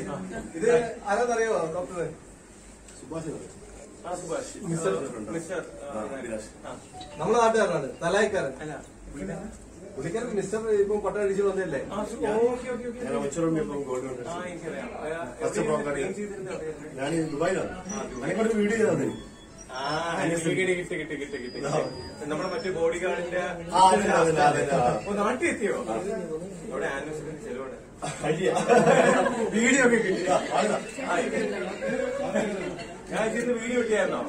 ഇത് ആരാന്നറിയോ ഡോക്ടറെ ആ, സുഭാഷ്. മിസ്റ്റർ മിസ്റ്റർ, ആ, അഭിലാഷ്. ആ. നമ്മുടെ നാട്ടുകാരനാണ് തലായിക്കാരൻ അല്ല, പുള്ളിക്കാരൻ മിസ്റ്റർ ഇപ്പം പട്ടം അടിച്ചു വന്നല്ലേ ആ, സു- ഓക്കേ, ഓക്കേ, ഓക്കേ. ഞാൻ ഒച്ചറമ്മിയപ്പം ഗോൾഡ് ആ, കൊണ്ടുവച്ചു എനിക്കറിയാം. ആ, ഫസ്റ്റ് പ്രോഗ്രാം ഏം ചെയ്തിരുന്നത് എവിടെയായിരുന്നു? ഞാൻ ദുബായിലാണ് എനിക്കൊരു വീഡിയോ ചെയ്താൽ ആ, കിട്ടി, കിട്ടി, കിട്ടി, കിട്ടി, കിട്ടി, കിട്ടി. നമ്മുടെ മറ്റേ ബോഡി ഗാർഡിന്റെ ആ, അതിന്റെ, അതിന്റെ, അതിന്റെ, ആ. ഓ, നാട്ടിൽ എത്തിയോ അവിടെ ആനിവേഴ്സറി ചെലവാണ് വീഡിയോ ഒക്കെ കിട്ടി ആ, വാങ്ങാ. ഞാൻ ഇതിന്ന് വീഡിയോ കിട്ടിയായിരുന്നോ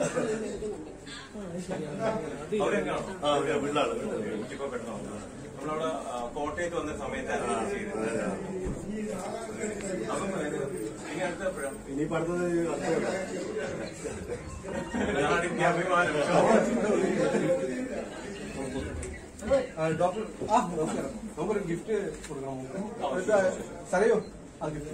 അവിടെ എങ്ങാണോ ആ ഓക്കെ വീട്ടിലാണ് ഇപ്പൊ പെട്ടെന്ന് വന്നു. നമ്മളവിടെ ആ, കോട്ടയത്ത് വന്ന സമയത്തായിരുന്നു ഇത് ചെയ്തത് അപ്പം ഇനി അടുത്ത എപ്പോഴാ ഇനിയിപ്പോ അടുത്തത് അടുത്ത നാടിന്റെ അഭിമാനം ആ, ഡോക്ടർ ആ നമസ്കാരം നമുക്കൊരു ഗിഫ്റ്റ് കൊടുക്കണം ഇത് സറിയോ ആ ഗിഫ്റ്റ്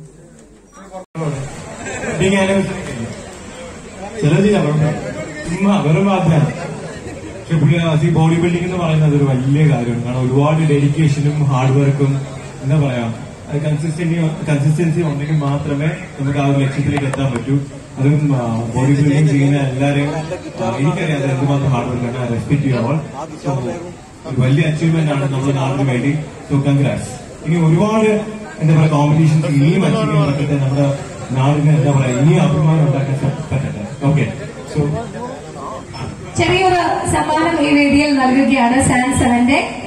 ബിഗ് ആനിവേഴ്സറി ചിലതില്ല ചുമ്മാ വെറും വാർത്തയാണ് പക്ഷെ പുള്ളി ഈ ബോഡി ബിൽഡിംഗ് എന്ന് പറയുന്നത് ഒരു വലിയ കാര്യമാണ് കാരണം ഒരുപാട് ഡെഡിക്കേഷനും ഹാർഡ് വർക്കും എന്താ പറയാ അത് കൺസിസ്റ്റൻസി കൺസിസ്റ്റൻസി ഉണ്ടെങ്കിൽ മാത്രമേ നമുക്ക് ആ ഒരു ലക്ഷ്യത്തിലേക്ക് എത്താൻ പറ്റൂ അതും ബോഡി ബിൽഡിംഗ് ചെയ്യുന്ന എല്ലാവരെയും ആ, എനിക്കറിയാം അത് എന്തുമാത്രം ഹാർഡ് വർക്കാണ് റെസ്പെക്ട് ചെയ്യാൻ സോ ഒരു വലിയ അച്ചീവ്മെന്റ് ആണ് നമ്മുടെ നാടിന് വേണ്ടി സോ കൺഗ്രാറ്റ്സ് ഇനി ഒരുപാട് എന്താ പറയാ കോമ്പറ്റീഷൻസ് ഇനിയും അച്ചീവ് ചെയ്യാൻ പറ്റട്ടെ നമ്മുടെ നാടിന് എന്താ പറയാ ഇനിയും അഭിമാനം ഉണ്ടാക്കാൻ പറ്റട്ടെ ഓക്കെ സോ ചെറിയൊരു സമ്മാനം ഈ വേദിയിൽ നൽകുകയാണ് സാൻ സെവന്റെ